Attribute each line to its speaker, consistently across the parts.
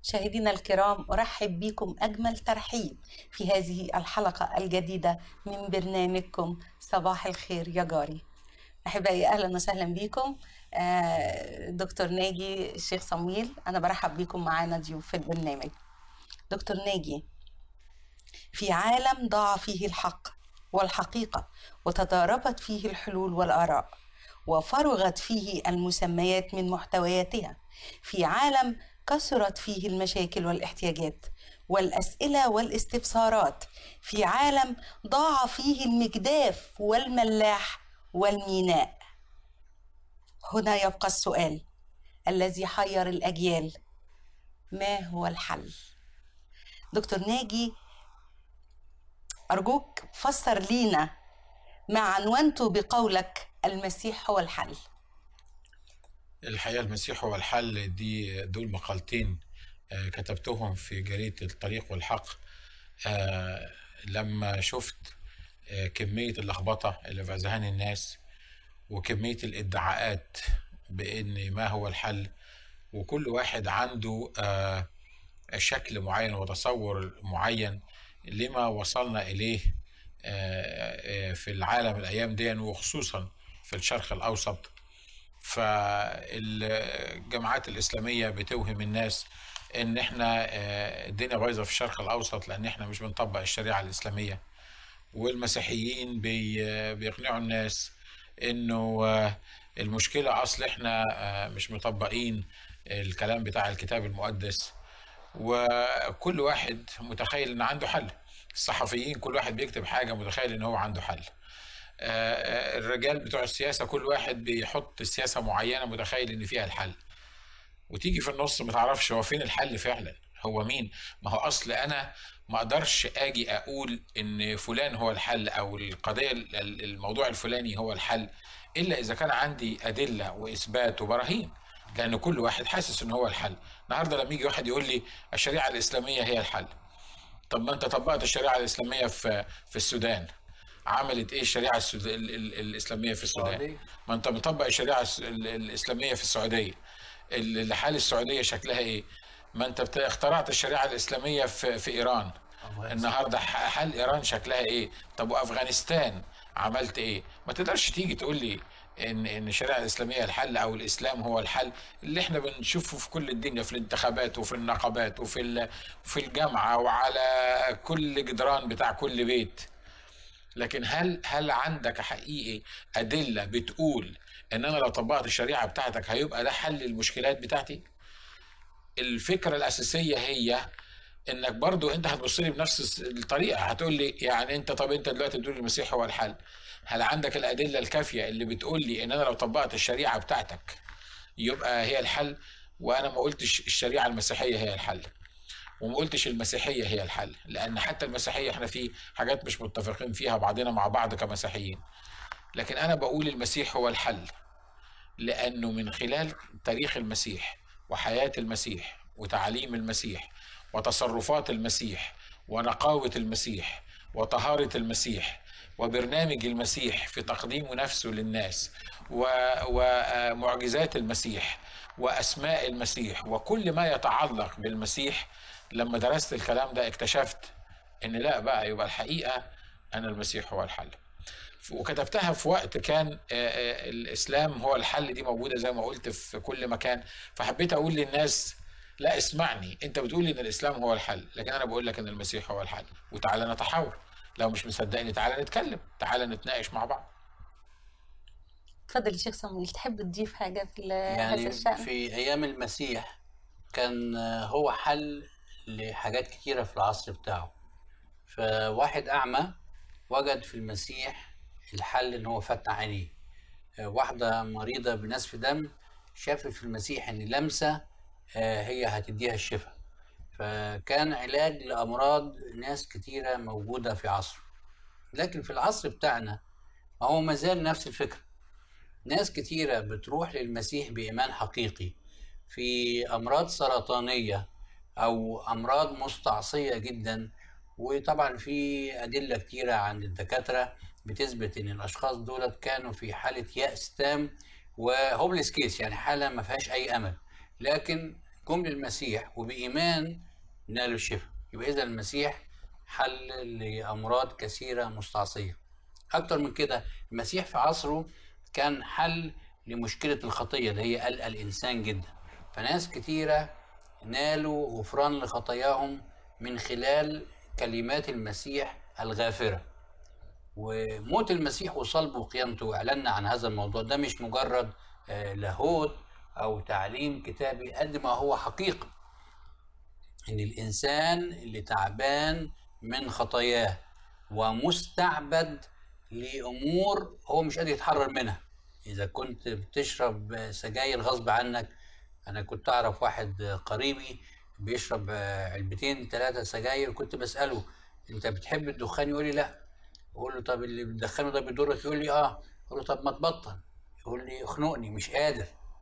Speaker 1: مشاهدينا الكرام أرحب بكم أجمل ترحيب في هذه الحلقة الجديدة من برنامجكم صباح الخير يا جاري أحبائي أهلا وسهلا بكم آه، دكتور ناجي الشيخ صمويل أنا برحب بكم معانا ضيوف في البرنامج دكتور ناجي في عالم ضاع فيه الحق والحقيقة وتضاربت فيه الحلول والآراء وفرغت فيه المسميات من محتوياتها في عالم كثرت فيه المشاكل والاحتياجات والاسئله والاستفسارات في عالم ضاع فيه المجداف والملاح والميناء هنا يبقى السؤال الذي حير الاجيال ما هو الحل دكتور ناجي ارجوك فسر لينا ما عنونته بقولك المسيح هو الحل
Speaker 2: الحقيقة المسيح هو الحل دي دول مقالتين آه، كتبتهم في جريدة الطريق والحق آه، لما شفت آه، كمية اللخبطة اللي في أذهان الناس وكمية الادعاءات بأن ما هو الحل وكل واحد عنده شكل معين وتصور معين لما وصلنا إليه في العالم الأيام دي وخصوصا في الشرق الأوسط فالجماعات الإسلامية بتوهم الناس إن إحنا آه، الدنيا بايظة في الشرق الأوسط لأن إحنا مش بنطبق الشريعة الإسلامية والمسيحيين بيقنعوا الناس إنه آه، المشكلة أصل إحنا آه، مش مطبقين الكلام بتاع الكتاب المقدس وكل واحد متخيل إن عنده حل الصحفيين كل واحد بيكتب حاجة متخيل إن هو عنده حل آه، آه، الرجال بتوع السياسه كل واحد بيحط سياسه معينه متخيل ان فيها الحل وتيجي في النص ما تعرفش هو فين الحل فعلا هو مين ما هو اصل انا ما اقدرش اجي اقول ان فلان هو الحل او القضيه الموضوع الفلاني هو الحل الا اذا كان عندي ادله واثبات وبراهين لان كل واحد حاسس ان هو الحل النهارده لما يجي واحد يقول لي الشريعه الاسلاميه هي الحل طب ما انت طبقت الشريعه الاسلاميه في في السودان عملت ايه الشريعه السود... الاسلاميه في السودان ما انت مطبق الشريعه الاسلاميه في السعوديه الحال السعوديه شكلها ايه ما انت اخترعت الشريعه الاسلاميه في, في ايران النهارده حال ايران شكلها ايه طب وافغانستان عملت ايه ما تقدرش تيجي تقول لي ان ان الشريعه الاسلاميه الحل او الاسلام هو الحل اللي احنا بنشوفه في كل الدنيا في الانتخابات وفي النقابات وفي في الجامعه وعلى كل جدران بتاع كل بيت لكن هل هل عندك حقيقي ادله بتقول ان انا لو طبقت الشريعه بتاعتك هيبقى ده حل المشكلات بتاعتي الفكره الاساسيه هي انك برضو انت هتبص لي بنفس الطريقه هتقول لي يعني انت طب انت دلوقتي بتقول المسيح هو الحل هل عندك الادله الكافيه اللي بتقول لي ان انا لو طبقت الشريعه بتاعتك يبقى هي الحل وانا ما قلتش الشريعه المسيحيه هي الحل وما قلتش المسيحيه هي الحل لان حتى المسيحيه احنا في حاجات مش متفقين فيها بعضنا مع بعض كمسيحيين لكن انا بقول المسيح هو الحل لانه من خلال تاريخ المسيح وحياه المسيح وتعليم المسيح وتصرفات المسيح ونقاوه المسيح وطهاره المسيح وبرنامج المسيح في تقديم نفسه للناس ومعجزات المسيح واسماء المسيح وكل ما يتعلق بالمسيح لما درست الكلام ده اكتشفت ان لا بقى يبقى الحقيقه ان المسيح هو الحل وكتبتها في وقت كان آه، آه، الاسلام هو الحل دي موجوده زي ما قلت في كل مكان فحبيت اقول للناس لا اسمعني انت بتقول ان الاسلام هو الحل لكن انا بقول لك ان المسيح هو الحل وتعالى نتحاور لو مش مصدقني تعالى نتكلم تعالى نتناقش مع بعض
Speaker 1: اتفضل يا شيخ صمويل تحب تضيف حاجه في
Speaker 3: يعني هذا الشان في ايام المسيح كان هو حل لحاجات كتيرة في العصر بتاعه فواحد أعمى وجد في المسيح الحل إن هو فتح عينيه واحدة مريضة بنزف دم شافت في المسيح إن لمسة آه، هي هتديها الشفاء فكان علاج لأمراض ناس كتيرة موجودة في عصره لكن في العصر بتاعنا ما هو مازال نفس الفكرة ناس كتيرة بتروح للمسيح بإيمان حقيقي في أمراض سرطانية او امراض مستعصيه جدا وطبعا في ادله كتيره عند الدكاتره بتثبت ان الاشخاص دولت كانوا في حاله ياس تام وهوبليس كيس يعني حاله ما فيهاش اي امل لكن جم للمسيح وبإيمان نالوا الشفاء يبقى إذا المسيح حل لأمراض كثيرة مستعصية أكتر من كده المسيح في عصره كان حل لمشكلة الخطية اللي هي قلق الإنسان جدا فناس كتيرة نالوا غفران لخطاياهم من خلال كلمات المسيح الغافرة وموت المسيح وصلبه وقيامته واعلنا عن هذا الموضوع ده مش مجرد آه، لاهوت او تعليم كتابي قد ما هو حقيقه ان الانسان اللي تعبان من خطاياه ومستعبد لامور هو مش قادر يتحرر منها اذا كنت بتشرب سجاير غصب عنك انا كنت اعرف واحد قريبي بيشرب آه، علبتين ثلاثه سجاير كنت بساله انت بتحب الدخان يقول لي لا اقول له طب اللي بتدخنه ده بيضرك يقول لي اه اقول له طب ما تبطل يقول لي اخنقني مش قادر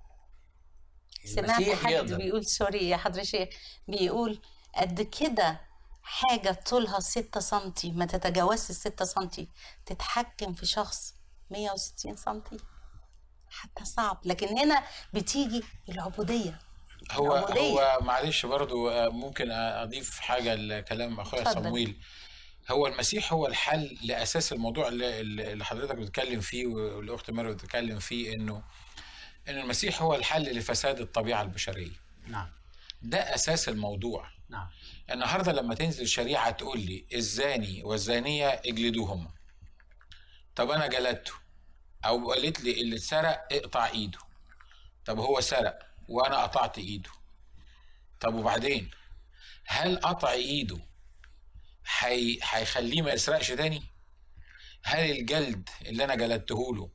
Speaker 1: سمعت
Speaker 3: المسيح
Speaker 1: حد
Speaker 3: يقدر.
Speaker 1: بيقول سوري يا حضرة الشيخ بيقول قد كده حاجة طولها ستة سنتي ما تتجاوزش الستة سنتي تتحكم في شخص 160 سنتي حتى صعب لكن هنا بتيجي العبودية
Speaker 2: هو
Speaker 1: العبودية.
Speaker 2: هو معلش برضو آه، ممكن اضيف حاجه لكلام اخويا
Speaker 1: اتفضل.
Speaker 2: صمويل هو المسيح هو الحل لاساس الموضوع اللي, اللي حضرتك بتتكلم فيه والاخت ميرو بتتكلم فيه انه ان المسيح هو الحل لفساد الطبيعه البشريه
Speaker 3: نعم
Speaker 2: ده اساس الموضوع
Speaker 3: نعم
Speaker 2: النهارده لما تنزل الشريعه تقول لي الزاني والزانيه اجلدوهم طب انا جلدته او قالت لي اللي سرق اقطع ايده طب هو سرق وانا قطعت ايده طب وبعدين هل قطع ايده هي- هيخليه ما يسرقش تاني هل الجلد اللي انا جلدته له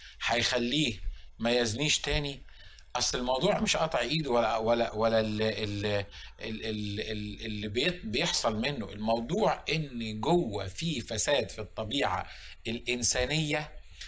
Speaker 2: هيخليه ما يزنيش تاني اصل الموضوع مش قطع ايده ولا ولا ولا ال- ال- ال- ال- ال- اللي بيت- بيحصل منه الموضوع ان جوه في فساد في الطبيعه الانسانيه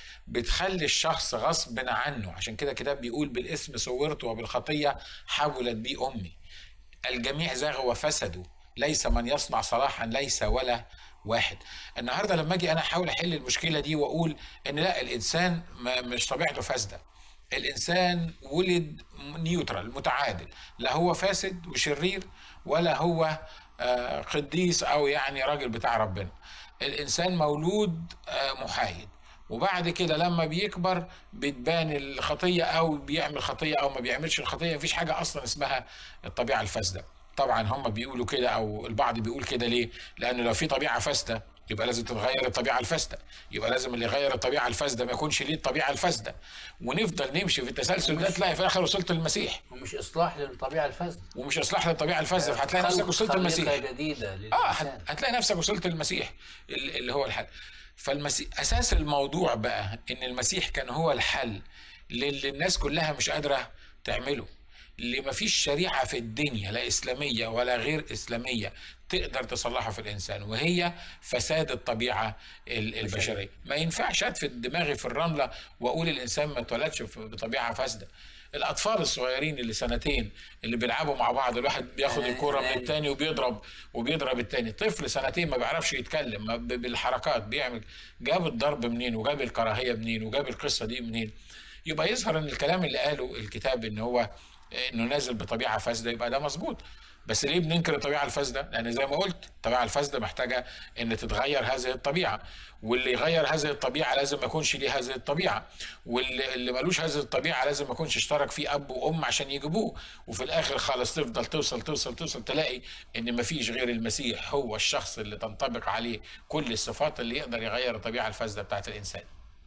Speaker 2: بتخلي الشخص غصب عنه عشان كده كتاب بيقول بالاسم صورت وبالخطيه حولت بي امي الجميع زاغوا وفسدوا ليس من يصنع صلاحا ليس ولا واحد النهارده لما اجي انا احاول احل المشكله دي واقول ان لا الانسان ما مش طبيعته فاسده الانسان ولد نيوترال متعادل لا هو فاسد وشرير ولا هو آه، قديس او يعني راجل بتاع ربنا الانسان مولود آه، محايد وبعد كده لما بيكبر بتبان الخطيه او بيعمل خطيه او ما بيعملش الخطيه مفيش حاجه اصلا اسمها الطبيعه الفاسده طبعا هم بيقولوا كده او البعض بيقول كده ليه لانه لو في طبيعه فاسده يبقى لازم تتغير الطبيعه الفاسده يبقى لازم اللي يغير الطبيعه الفاسده ما يكونش ليه الطبيعه الفاسده ونفضل نمشي في التسلسل ده تلاقي في الاخر وصلت للمسيح
Speaker 3: ومش اصلاح للطبيعه الفاسده
Speaker 2: ومش اصلاح للطبيعه الفاسده فهتلاقي نفسك
Speaker 3: خلق-
Speaker 2: وصلت
Speaker 3: خليقة
Speaker 2: للمسيح
Speaker 3: جديده
Speaker 2: اه
Speaker 3: للانسان
Speaker 2: هت- هتلاقي نفسك وصلت للمسيح ال- اللي هو الحل فالمسيح اساس الموضوع بقى ان المسيح كان هو الحل للي الناس كلها مش قادره تعمله اللي ما فيش شريعه في الدنيا لا اسلاميه ولا غير اسلاميه تقدر تصلحها في الانسان وهي فساد الطبيعه ال- البشريه ما ينفعش ادفن دماغي في الرمله واقول الانسان ما اتولدش في- بطبيعه فاسده الاطفال الصغيرين اللي سنتين اللي بيلعبوا مع بعض الواحد بياخد
Speaker 3: آه،
Speaker 2: الكوره من
Speaker 3: آه.
Speaker 2: التاني وبيضرب وبيضرب التاني طفل سنتين ما بيعرفش يتكلم ما ب- بالحركات بيعمل جاب الضرب منين وجاب الكراهيه منين وجاب القصه دي منين يبقى يظهر ان الكلام اللي قاله الكتاب ان هو انه نازل بطبيعه فاسده يبقى ده مظبوط بس ليه بننكر الطبيعه الفاسده؟ لان زي ما قلت الطبيعه الفاسده محتاجه ان تتغير هذه الطبيعه واللي يغير هذه الطبيعه لازم ما يكونش ليه هذه الطبيعه واللي اللي ملوش هذه الطبيعه لازم ما يكونش اشترك فيه اب وام عشان يجيبوه وفي الاخر خالص تفضل توصل توصل توصل تلاقي ان ما فيش غير المسيح هو الشخص اللي تنطبق عليه كل الصفات اللي يقدر يغير الطبيعه الفاسده بتاعت الانسان.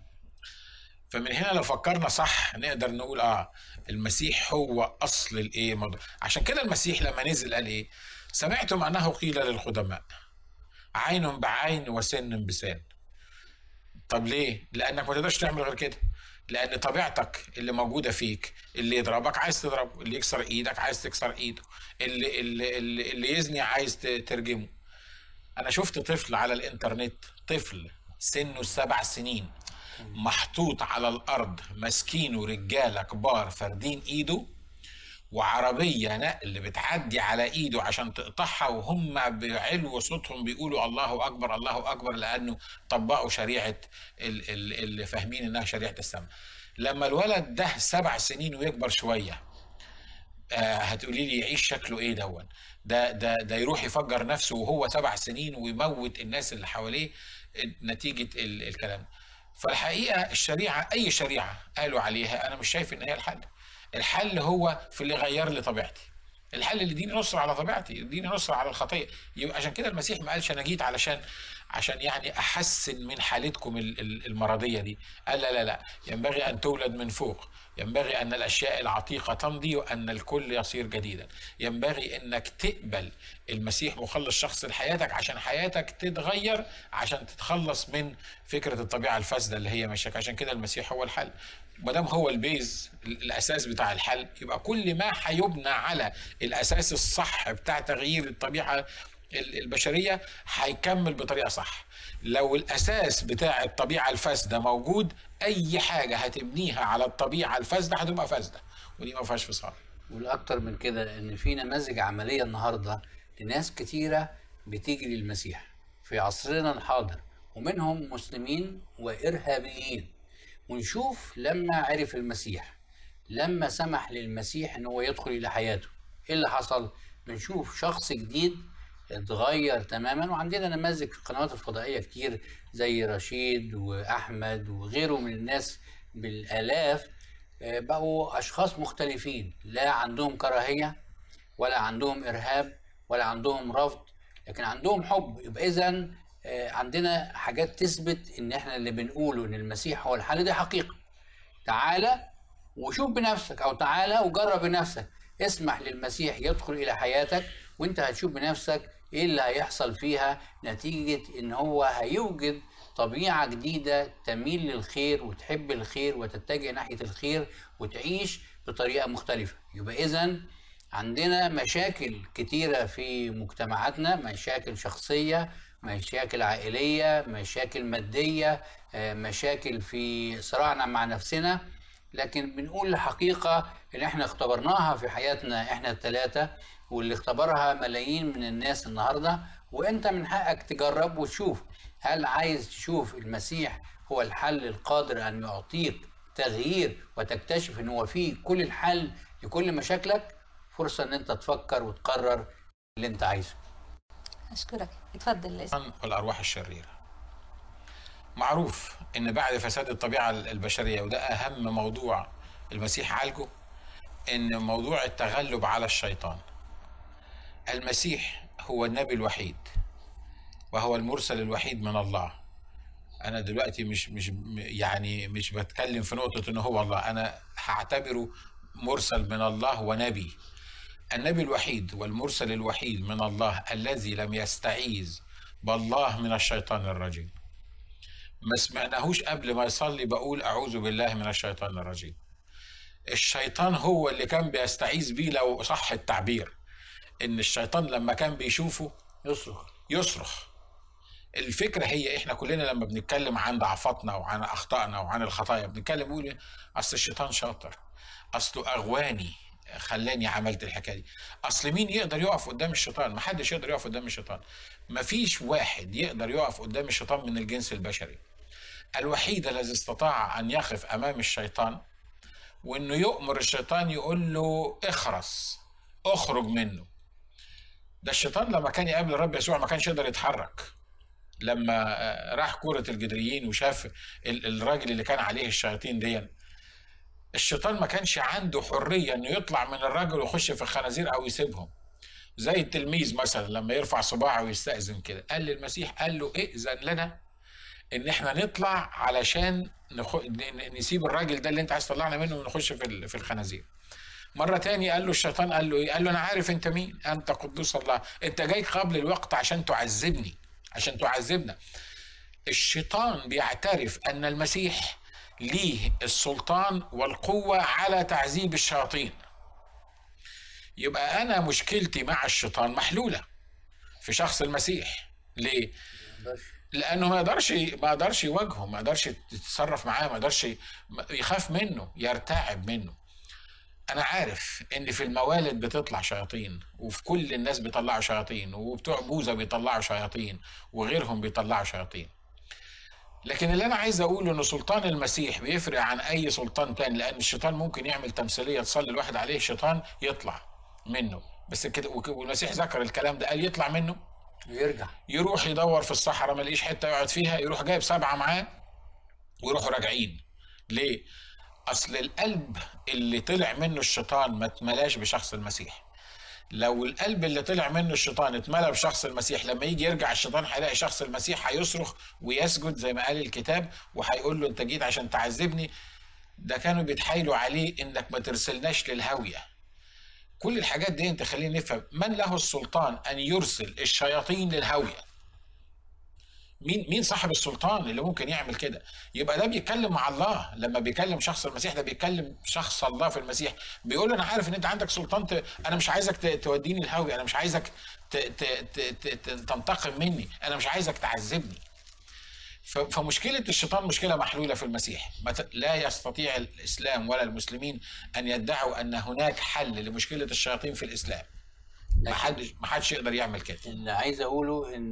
Speaker 2: فمن هنا لو فكرنا صح نقدر نقول اه المسيح هو اصل الايه الموضوع عشان كده المسيح لما نزل قال ايه سمعتم انه قيل للقدماء عين بعين وسن بسن طب ليه لانك ما تقدرش تعمل غير كده لان طبيعتك اللي موجوده فيك اللي يضربك عايز تضربه اللي يكسر ايدك عايز تكسر ايده اللي اللي اللي, اللي يزني عايز ت- ترجمه انا شفت طفل على الانترنت طفل سنه سبع سنين محطوط على الارض ماسكينه رجاله كبار فاردين ايده وعربيه نقل بتعدي على ايده عشان تقطعها وهم بعلو صوتهم بيقولوا الله اكبر الله اكبر لانه طبقوا شريعه ال- ال- اللي فاهمين انها شريعه السماء لما الولد ده سبع سنين ويكبر شويه آه هتقولي لي يعيش شكله ايه دون ده ده ده يروح يفجر نفسه وهو سبع سنين ويموت الناس اللي حواليه نتيجه ال- الكلام فالحقيقه الشريعه اي شريعه قالوا عليها انا مش شايف ان هي الحل الحل هو في اللي غير لي طبيعتي الحل اللي يديني نصر على طبيعتي يديني نصر على الخطيه يبقى عشان كده المسيح ما قالش انا جيت علشان عشان يعني احسن من حالتكم ال- ال- المرضيه دي قال لا لا لا ينبغي ان تولد من فوق ينبغي ان الاشياء العتيقه تمضي وان الكل يصير جديدا ينبغي انك تقبل المسيح مخلص شخص لحياتك عشان حياتك تتغير عشان تتخلص من فكره الطبيعه الفاسده اللي هي مشاك عشان كده المسيح هو الحل ما دام هو البيز الاساس بتاع الحل يبقى كل ما هيبنى على الاساس الصح بتاع تغيير الطبيعه ال- البشريه هيكمل بطريقه صح لو الاساس بتاع الطبيعه الفاسده موجود اي حاجه هتبنيها على الطبيعه الفاسده هتبقى فاسده ودي ما فيهاش فصال
Speaker 3: والاكتر من كده ان في نماذج عمليه النهارده لناس كتيره بتيجي للمسيح في عصرنا الحاضر ومنهم مسلمين وارهابيين ونشوف لما عرف المسيح لما سمح للمسيح ان هو يدخل الى حياته ايه اللي حصل بنشوف شخص جديد اتغير تماما وعندنا نماذج في القنوات الفضائيه كتير زي رشيد واحمد وغيره من الناس بالالاف آه، بقوا اشخاص مختلفين لا عندهم كراهيه ولا عندهم ارهاب ولا عندهم رفض لكن عندهم حب يبقى اذا عندنا حاجات تثبت ان احنا اللي بنقوله ان المسيح هو الحل دي حقيقه تعالى وشوف بنفسك او تعالى وجرب بنفسك اسمح للمسيح يدخل الى حياتك وانت هتشوف بنفسك ايه اللي هيحصل فيها نتيجة ان هو هيوجد طبيعة جديدة تميل للخير وتحب الخير وتتجه ناحية الخير وتعيش بطريقة مختلفة يبقى اذا عندنا مشاكل كتيرة في مجتمعاتنا مشاكل شخصية مشاكل عائلية مشاكل مادية آه، مشاكل في صراعنا مع نفسنا لكن بنقول الحقيقة اللي احنا اختبرناها في حياتنا احنا الثلاثة واللي اختبرها ملايين من الناس النهاردة وانت من حقك تجرب وتشوف هل عايز تشوف المسيح هو الحل القادر ان يعطيك تغيير وتكتشف ان هو فيه كل الحل لكل مشاكلك فرصة ان انت تفكر وتقرر اللي انت عايزه
Speaker 1: اشكرك اتفضل اسم
Speaker 2: الشيطان والارواح الشريره معروف ان بعد فساد الطبيعه البشريه وده اهم موضوع المسيح عالجه ان موضوع التغلب على الشيطان المسيح هو النبي الوحيد وهو المرسل الوحيد من الله انا دلوقتي مش مش يعني مش بتكلم في نقطه ان هو الله انا هعتبره مرسل من الله ونبي النبي الوحيد والمرسل الوحيد من الله الذي لم يستعيذ بالله من الشيطان الرجيم ما سمعناهوش قبل ما يصلي بقول اعوذ بالله من الشيطان الرجيم الشيطان هو اللي كان بيستعيذ بيه لو صح التعبير ان الشيطان لما كان بيشوفه
Speaker 3: يصرخ
Speaker 2: يصرخ الفكرة هي احنا كلنا لما بنتكلم عن ضعفاتنا وعن اخطائنا وعن الخطايا بنتكلم نقول اصل الشيطان شاطر اصله اغواني خلاني عملت الحكايه دي اصل مين يقدر يقف قدام الشيطان ما حدش يقدر يقف قدام الشيطان ما فيش واحد يقدر يقف قدام الشيطان من الجنس البشري الوحيد الذي استطاع ان يقف امام الشيطان وانه يؤمر الشيطان يقول له اخرس اخرج منه ده الشيطان لما كان يقابل الرب يسوع ما كانش يقدر يتحرك لما راح كورة الجدريين وشاف ال- الراجل اللي كان عليه الشياطين دي الشيطان ما كانش عنده حرية انه يطلع من الراجل ويخش في الخنازير او يسيبهم زي التلميذ مثلا لما يرفع صباعه ويستأذن كده قال للمسيح قال له ائذن لنا ان احنا نطلع علشان نخ... ن- نسيب الراجل ده اللي انت عايز تطلعنا منه ونخش في ال- في الخنازير مرة تاني قال له الشيطان قال له ايه؟ قال له انا عارف انت مين؟ انت قدوس الله، انت جاي قبل الوقت عشان تعذبني، عشان تعذبنا. الشيطان بيعترف ان المسيح ليه السلطان والقوة على تعذيب الشياطين. يبقى انا مشكلتي مع الشيطان محلولة في شخص المسيح. ليه؟ لانه ما يقدرش ما يقدرش يواجهه ما يقدرش يتصرف معاه ما يقدرش يخاف منه يرتعب منه انا عارف ان في الموالد بتطلع شياطين وفي كل الناس بيطلعوا شياطين وبتوع بوذا بيطلعوا شياطين وغيرهم بيطلعوا شياطين لكن اللي انا عايز اقوله ان سلطان المسيح بيفرق عن اي سلطان تاني لان الشيطان ممكن يعمل تمثيليه تصلي الواحد عليه شيطان يطلع منه بس كده وك- والمسيح ذكر الكلام ده قال يطلع منه
Speaker 3: ويرجع
Speaker 2: يروح يدور في الصحراء ما لقيش حته يقعد فيها يروح جايب سبعه معاه ويروحوا راجعين ليه؟ اصل القلب اللي طلع منه الشيطان ما اتملاش بشخص المسيح لو القلب اللي طلع منه الشيطان اتملى بشخص المسيح لما يجي يرجع الشيطان هيلاقي شخص المسيح هيصرخ ويسجد زي ما قال الكتاب وهيقول له انت جيت عشان تعذبني ده كانوا بيتحايلوا عليه انك ما ترسلناش للهاويه كل الحاجات دي انت خلينا نفهم من له السلطان ان يرسل الشياطين للهاويه مين مين صاحب السلطان اللي ممكن يعمل كده يبقى ده بيتكلم مع الله لما بيكلم شخص المسيح ده بيتكلم شخص الله في المسيح بيقول له انا عارف ان انت عندك سلطان ت... انا مش عايزك ت... توديني الهاوي انا مش عايزك ت... ت... ت... ت... ت... تنتقم مني انا مش عايزك تعذبني ف... فمشكله الشيطان مشكله محلوله في المسيح ما ت... لا يستطيع الاسلام ولا المسلمين ان يدعوا ان هناك حل لمشكله الشياطين في الاسلام ما حدش ما حدش يقدر يعمل كده
Speaker 3: اللي عايز اقوله ان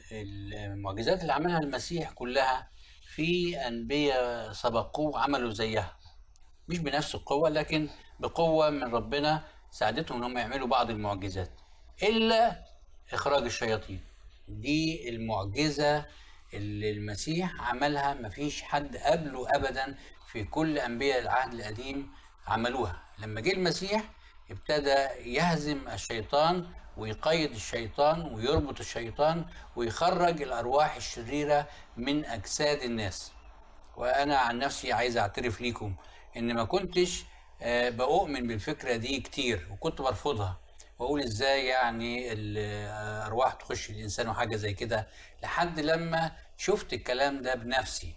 Speaker 3: المعجزات اللي عملها المسيح كلها في انبياء سبقوه عملوا زيها مش بنفس القوه لكن بقوه من ربنا ساعدتهم انهم يعملوا بعض المعجزات الا اخراج الشياطين دي المعجزه اللي المسيح عملها مفيش حد قبله ابدا في كل انبياء العهد القديم عملوها لما جه المسيح ابتدى يهزم الشيطان ويقيد الشيطان ويربط الشيطان ويخرج الارواح الشريره من اجساد الناس وانا عن نفسي عايز اعترف ليكم ان ما كنتش آه، بؤمن بالفكره دي كتير وكنت برفضها واقول ازاي يعني الارواح تخش الانسان وحاجه زي كده لحد لما شفت الكلام ده بنفسي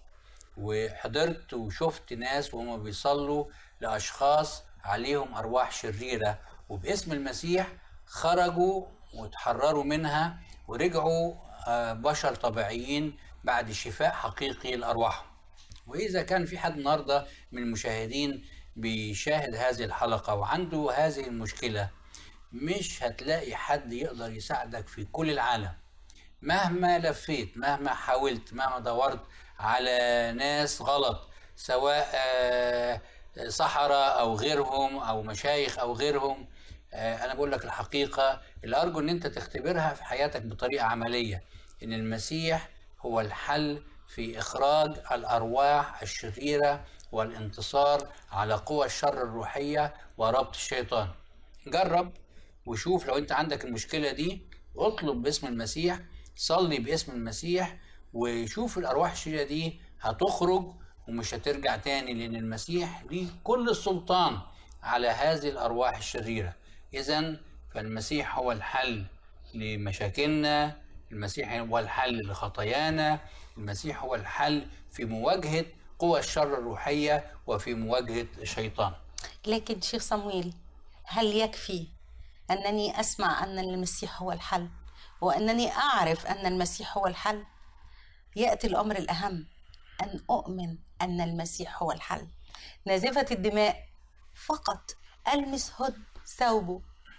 Speaker 3: وحضرت وشفت ناس وهم بيصلوا لاشخاص عليهم ارواح شريره وباسم المسيح خرجوا وتحرروا منها ورجعوا آه، بشر طبيعيين بعد شفاء حقيقي لارواحهم واذا كان في حد النهارده من المشاهدين بيشاهد هذه الحلقه وعنده هذه المشكله مش هتلاقي حد يقدر يساعدك في كل العالم مهما لفيت مهما حاولت مهما دورت على ناس غلط سواء آه، سحرة أو غيرهم أو مشايخ أو غيرهم آه، أنا بقول لك الحقيقة اللي أرجو إن أنت تختبرها في حياتك بطريقة عملية إن المسيح هو الحل في إخراج الأرواح الشريرة والانتصار على قوى الشر الروحية وربط الشيطان جرب وشوف لو أنت عندك المشكلة دي اطلب باسم المسيح صلي باسم المسيح وشوف الأرواح الشريرة دي هتخرج ومش هترجع تاني لأن المسيح ليه كل السلطان على هذه الأرواح الشريرة إذا فالمسيح هو الحل لمشاكلنا المسيح هو الحل لخطايانا المسيح هو الحل في مواجهة قوى الشر الروحية وفي مواجهة الشيطان
Speaker 1: لكن شيخ صمويل هل يكفي أنني أسمع أن المسيح هو الحل وأنني أعرف أن المسيح هو الحل يأتي الأمر الأهم أن أؤمن أن المسيح هو الحل نازفة الدماء فقط ألمس هد ثوبه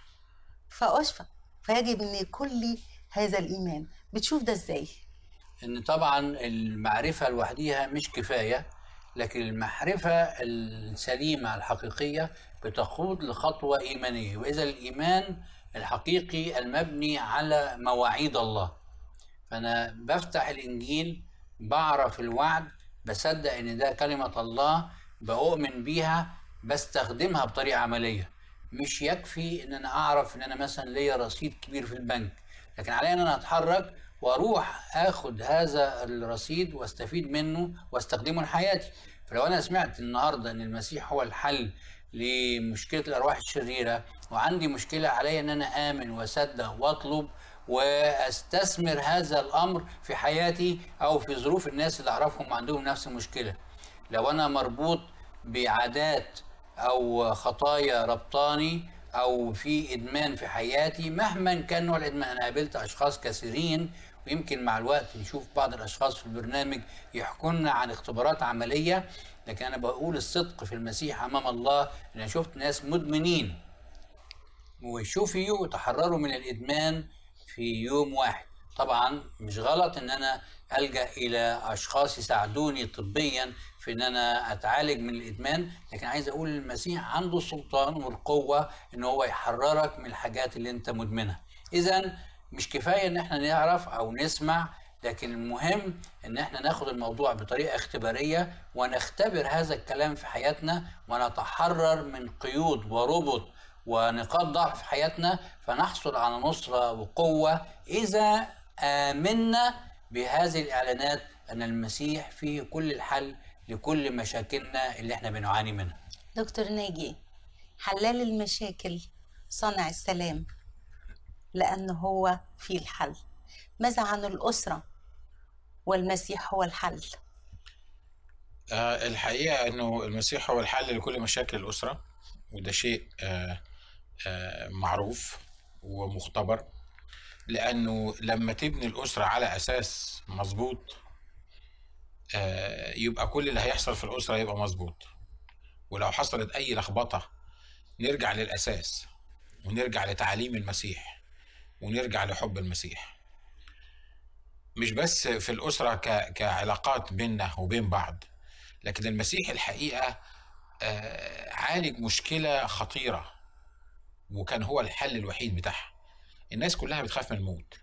Speaker 1: فأشفى فيجب أن يكون لي هذا الإيمان بتشوف ده إزاي؟
Speaker 3: ان طبعا المعرفة لوحديها مش كفاية لكن المعرفة السليمة الحقيقية بتقود لخطوة إيمانية وإذا الإيمان الحقيقي المبني على مواعيد الله فأنا بفتح الإنجيل بعرف الوعد بصدق إن ده كلمة الله بؤمن بيها بستخدمها بطريقة عملية مش يكفي إن أنا أعرف إن أنا مثلا ليا رصيد كبير في البنك لكن علي إن أنا أتحرك واروح اخد هذا الرصيد واستفيد منه واستخدمه لحياتي فلو انا سمعت النهارده ان المسيح هو الحل لمشكله الارواح الشريره وعندي مشكله عليا ان انا امن واصدق واطلب واستثمر هذا الامر في حياتي او في ظروف الناس اللي اعرفهم عندهم نفس المشكله لو انا مربوط بعادات او خطايا ربطاني او في ادمان في حياتي مهما كان نوع الادمان انا قابلت اشخاص كثيرين ويمكن مع الوقت نشوف بعض الاشخاص في البرنامج يحكوا لنا عن اختبارات عمليه لكن انا بقول الصدق في المسيح امام الله ان انا شفت ناس مدمنين وشفيوا وتحرروا من الادمان في يوم واحد طبعا مش غلط ان انا الجا الى اشخاص يساعدوني طبيا في ان انا اتعالج من الادمان لكن عايز اقول المسيح عنده السلطان والقوه ان هو يحررك من الحاجات اللي انت مدمنها اذا مش كفايه ان احنا نعرف او نسمع لكن المهم ان احنا ناخد الموضوع بطريقه اختباريه ونختبر هذا الكلام في حياتنا ونتحرر من قيود وربط ونقاط ضعف في حياتنا فنحصل على نصره وقوه اذا امنا بهذه الاعلانات ان المسيح فيه كل الحل لكل مشاكلنا اللي احنا بنعاني منها.
Speaker 1: دكتور ناجي حلال المشاكل صانع السلام لأنه هو في الحل ماذا عن الأسرة والمسيح هو الحل
Speaker 2: آه، الحقيقة أنه المسيح هو الحل لكل مشاكل الأسرة وده شيء آه، آه، معروف ومختبر لأنه لما تبني الأسرة على أساس مظبوط آه، يبقى كل اللي هيحصل في الأسرة يبقى مظبوط ولو حصلت أي لخبطة نرجع للأساس ونرجع لتعاليم المسيح ونرجع لحب المسيح مش بس في الأسرة ك- كعلاقات بيننا وبين بعض لكن المسيح الحقيقة آه، عالج مشكلة خطيرة وكان هو الحل الوحيد بتاعها الناس كلها بتخاف من الموت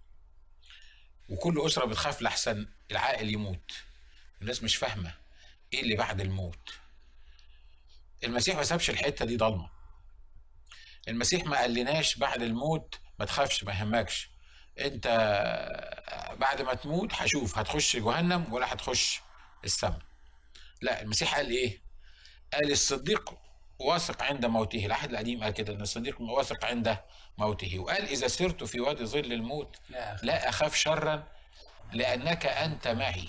Speaker 2: وكل أسرة بتخاف لحسن العائل يموت الناس مش فاهمة إيه اللي بعد الموت المسيح ما سابش الحتة دي ضلمة المسيح ما قالناش بعد الموت ما تخافش ما يهمكش انت بعد ما تموت هشوف هتخش جهنم ولا هتخش السماء لا المسيح قال ايه قال الصديق واثق عند موته العهد القديم قال كده ان الصديق واثق عند موته وقال اذا سرت في وادي ظل الموت
Speaker 3: لا أخي.
Speaker 2: لا اخاف شرا لانك انت معي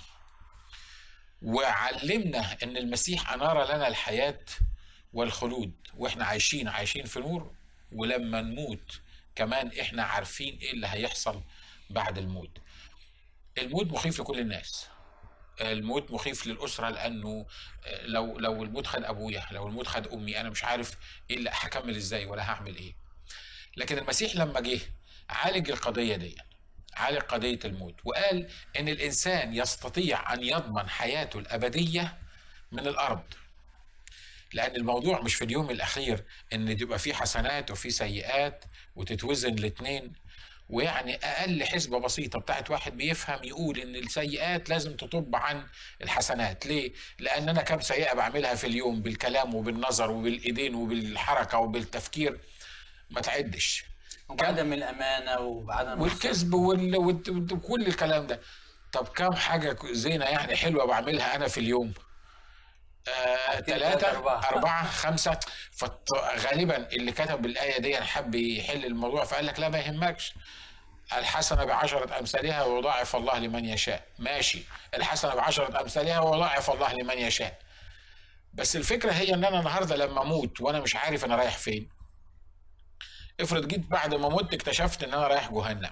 Speaker 2: وعلمنا ان المسيح انار لنا الحياه والخلود واحنا عايشين عايشين في نور ولما نموت كمان احنا عارفين ايه اللي هيحصل بعد الموت الموت مخيف لكل الناس الموت مخيف للاسره لانه لو لو الموت خد ابويا لو الموت خد امي انا مش عارف ايه اللي هكمل ازاي ولا هعمل ايه لكن المسيح لما جه عالج القضيه دي عالج قضيه الموت وقال ان الانسان يستطيع ان يضمن حياته الابديه من الارض لان الموضوع مش في اليوم الاخير ان تبقى في حسنات وفي سيئات وتتوزن الاثنين ويعني اقل حسبه بسيطه بتاعت واحد بيفهم يقول ان السيئات لازم تطب عن الحسنات ليه لان انا كم سيئه بعملها في اليوم بالكلام وبالنظر وبالايدين وبالحركه وبالتفكير ما تعدش
Speaker 3: وبعدم الامانه وبعدم
Speaker 2: والكذب وال... وال- وكل الكلام ده طب كم حاجه زينه يعني حلوه بعملها انا في اليوم آه،
Speaker 3: أكيد
Speaker 2: ثلاثة
Speaker 3: ثلاثة، أربعة.
Speaker 2: أربعة خمسة فغالبا اللي كتب الآية دي حب يحل الموضوع فقال لك لا ما يهمكش الحسنة بعشرة أمثالها ويضاعف الله لمن يشاء ماشي الحسنة بعشرة أمثالها ويضاعف الله لمن يشاء بس الفكرة هي إن أنا النهاردة لما أموت وأنا مش عارف أنا رايح فين افرض جيت بعد ما مت اكتشفت إن أنا رايح جهنم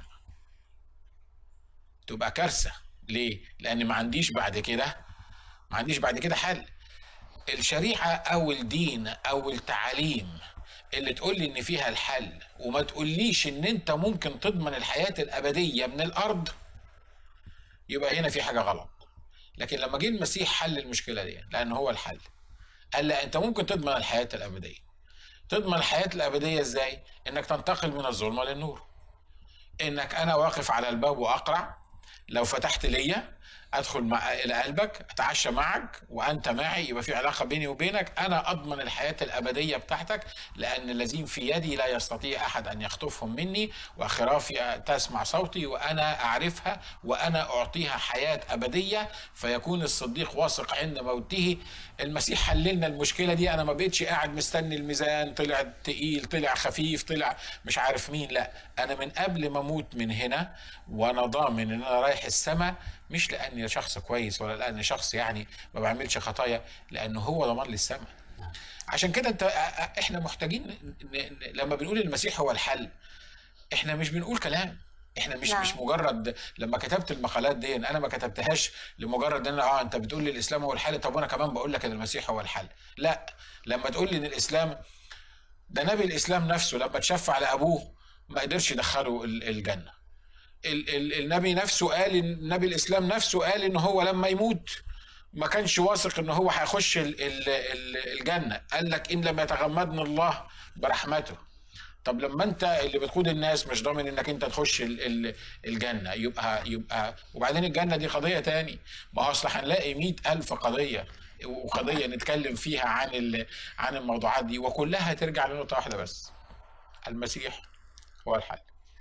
Speaker 2: تبقى كارثة ليه؟ لأن ما عنديش بعد كده ما عنديش بعد كده حل الشريعة أو الدين أو التعاليم اللي تقول لي إن فيها الحل وما تقوليش إن أنت ممكن تضمن الحياة الأبدية من الأرض يبقى هنا في حاجة غلط لكن لما جه المسيح حل المشكلة دي لأن هو الحل قال لا أنت ممكن تضمن الحياة الأبدية تضمن الحياة الأبدية إزاي؟ إنك تنتقل من الظلمة للنور إنك أنا واقف على الباب وأقرع لو فتحت ليا ادخل مع الى قلبك اتعشى معك وانت معي يبقى في علاقه بيني وبينك انا اضمن الحياه الابديه بتاعتك لان الذين في يدي لا يستطيع احد ان يخطفهم مني وخرافي تسمع صوتي وانا اعرفها وانا اعطيها حياه ابديه فيكون الصديق واثق عند موته المسيح حللنا المشكله دي انا ما بقتش قاعد مستني الميزان طلع تقيل طلع خفيف طلع مش عارف مين لا انا من قبل ما اموت من هنا وانا ضامن ان انا رايح السماء مش لاني شخص كويس ولا لاني شخص يعني ما بعملش خطايا لانه هو ضمان لي السماء عشان كده انت احنا محتاجين ن- ن- لما بنقول المسيح هو الحل احنا مش بنقول كلام احنا مش
Speaker 1: نعم.
Speaker 2: مش مجرد لما كتبت المقالات دي انا ما كتبتهاش لمجرد ان اه انت بتقول لي الاسلام هو الحل طب وانا كمان بقول لك ان المسيح هو الحل لا لما تقول لي ان الاسلام ده نبي الاسلام نفسه لما تشفع لابوه ما قدرش يدخله ال- الجنه ال- ال- النبي نفسه قال النبي الاسلام نفسه قال ان هو لما يموت ما كانش واثق ان هو هيخش ال- ال- ال- الجنه قال لك ان لم يتغمدني الله برحمته طب لما انت اللي بتقود الناس مش ضامن انك انت تخش ال- ال- الجنه يبقى يبقى وبعدين الجنه دي قضيه تاني ما هو اصل هنلاقي مئة الف قضيه وقضيه نتكلم فيها عن ال- عن الموضوعات دي وكلها ترجع لنقطه واحده بس المسيح هو الحل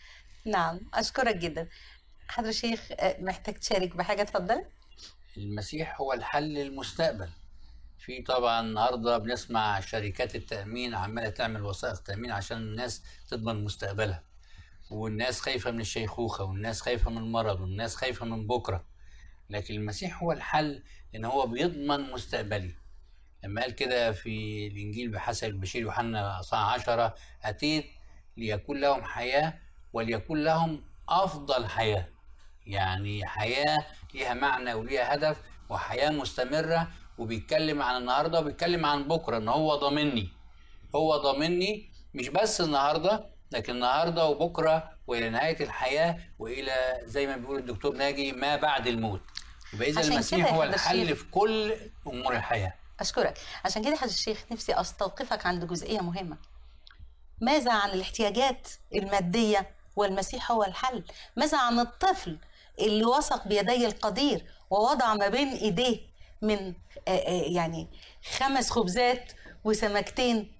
Speaker 1: نعم أشكرك جدا حضر الشيخ آه، محتاج تشارك بحاجة اتفضل
Speaker 3: المسيح هو الحل للمستقبل في طبعا النهارده بنسمع شركات التأمين عمالة تعمل وثائق تأمين عشان الناس تضمن مستقبلها والناس خايفة من الشيخوخة والناس خايفة من المرض والناس خايفة من بكرة لكن المسيح هو الحل لأن هو بيضمن مستقبلي لما قال كده في الإنجيل بحسب البشير يوحنا أصحاح 10 أتيت ليكون لهم حياة وليكون لهم أفضل حياة يعني حياة ليها معنى وليها هدف وحياة مستمرة وبيتكلم عن النهاردة وبيتكلم عن بكرة إن هو ضامني هو ضامني مش بس النهاردة لكن النهاردة وبكرة وإلى نهاية الحياة وإلى زي ما بيقول الدكتور ناجي ما بعد الموت يبقى إذا
Speaker 1: عشان
Speaker 3: المسيح
Speaker 1: كده
Speaker 3: هو
Speaker 1: إحنا
Speaker 3: الحل
Speaker 1: الشيخ-
Speaker 3: في كل أمور الحياة
Speaker 1: أشكرك عشان كده حضرتك الشيخ نفسي أستوقفك عند جزئية مهمة ماذا عن الاحتياجات المادية والمسيح هو الحل ماذا عن الطفل اللي وثق بيدي القدير ووضع ما بين إيديه من آه، آه، يعني خمس خبزات وسمكتين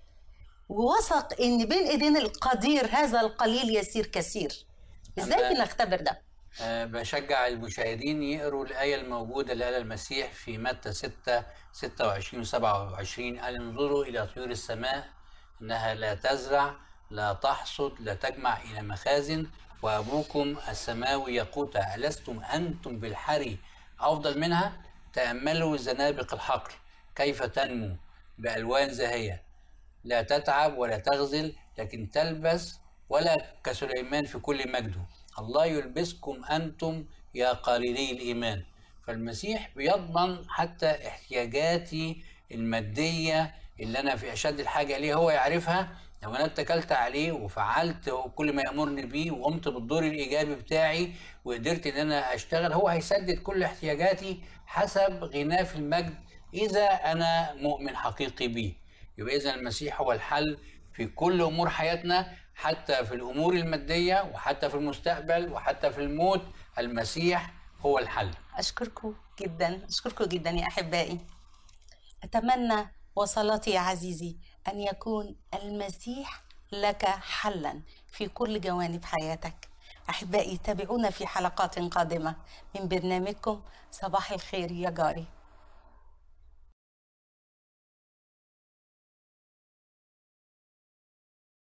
Speaker 1: ووثق ان بين ايدين القدير هذا القليل يسير كثير ازاي
Speaker 3: أما-
Speaker 1: بنختبر ده
Speaker 3: أه بشجع المشاهدين يقروا الآية الموجودة اللي قالها المسيح في متى 6 26 و 27 قال انظروا إلى طيور السماء إنها لا تزرع لا تحصد لا تجمع إلى مخازن وأبوكم السماوي يقوتها ألستم أنتم بالحري أفضل منها تأملوا زنابق الحقل كيف تنمو بألوان زاهية لا تتعب ولا تغزل لكن تلبس ولا كسليمان في كل مجده الله يلبسكم أنتم يا قليلي الإيمان فالمسيح بيضمن حتى احتياجاتي المادية اللي أنا في أشد الحاجة إليه هو يعرفها لو أنا اتكلت عليه وفعلت كل ما يأمرني بيه وقمت بالدور الإيجابي بتاعي وقدرت إن أنا أشتغل هو هيسدد كل احتياجاتي حسب غناه في المجد إذا أنا مؤمن حقيقي بيه يبقى إذا المسيح هو الحل في كل أمور حياتنا حتى في الأمور المادية وحتى في المستقبل وحتى في الموت المسيح هو الحل
Speaker 1: أشكركم جدا أشكركم جدا يا أحبائي أتمنى وصلاتي يا عزيزي أن يكون المسيح لك حلا في كل جوانب حياتك أحبائي تابعونا في حلقات قادمة من برنامجكم صباح الخير يا جاري